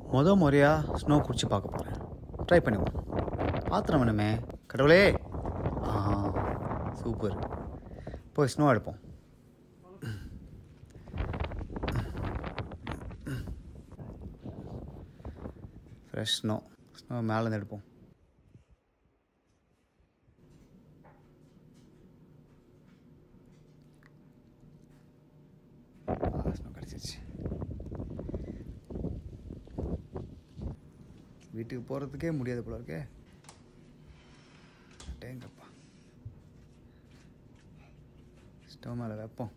முத முறையாக ஸ்னோ குடிச்சு பார்க்க போகிறேன் ட்ரை பண்ணுவோம் பாத்திரம் வேணுமே கடவுளே ஆ சூப்பர் போய் ஸ்னோ எடுப்போம் ஃப்ரெஷ் ஸ்னோ ஸ்னோ மேலேருந்து எடுப்போம் ஸ்னோ கிடச்சிருச்சு வீட்டுக்கு போகிறதுக்கே முடியாது போல இருக்கே டேங்கப்பா ஸ்டவ் மேலே வைப்போம்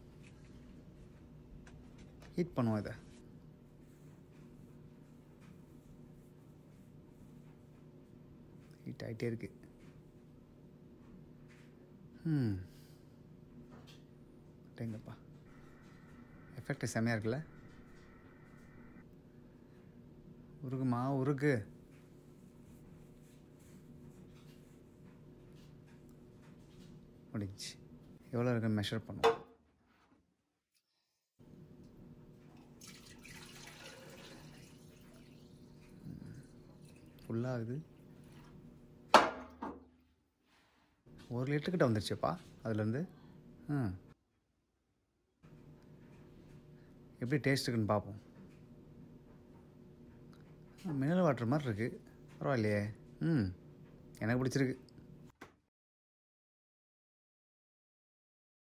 ஹீட் பண்ணுவோம் இதை ஹீட் ஆகிட்டே இருக்கு ம் டேங்கப்பா எஃபெக்ட் செம்மையாக இருக்குல்ல உருகுமா உருகு முடிஞ்சு எவ்வளோ இருக்குன்னு மெஷர் பண்ணுவோம் ஃபுல்லாகுது ஒரு லிட்டருக்கிட்ட வந்துருச்சுப்பா அதுலேருந்து ம் எப்படி டேஸ்ட் இருக்குன்னு பார்ப்போம் மினரல் வாட்டர் மாதிரி இருக்குது பரவாயில்லையே ம் எனக்கு பிடிச்சிருக்கு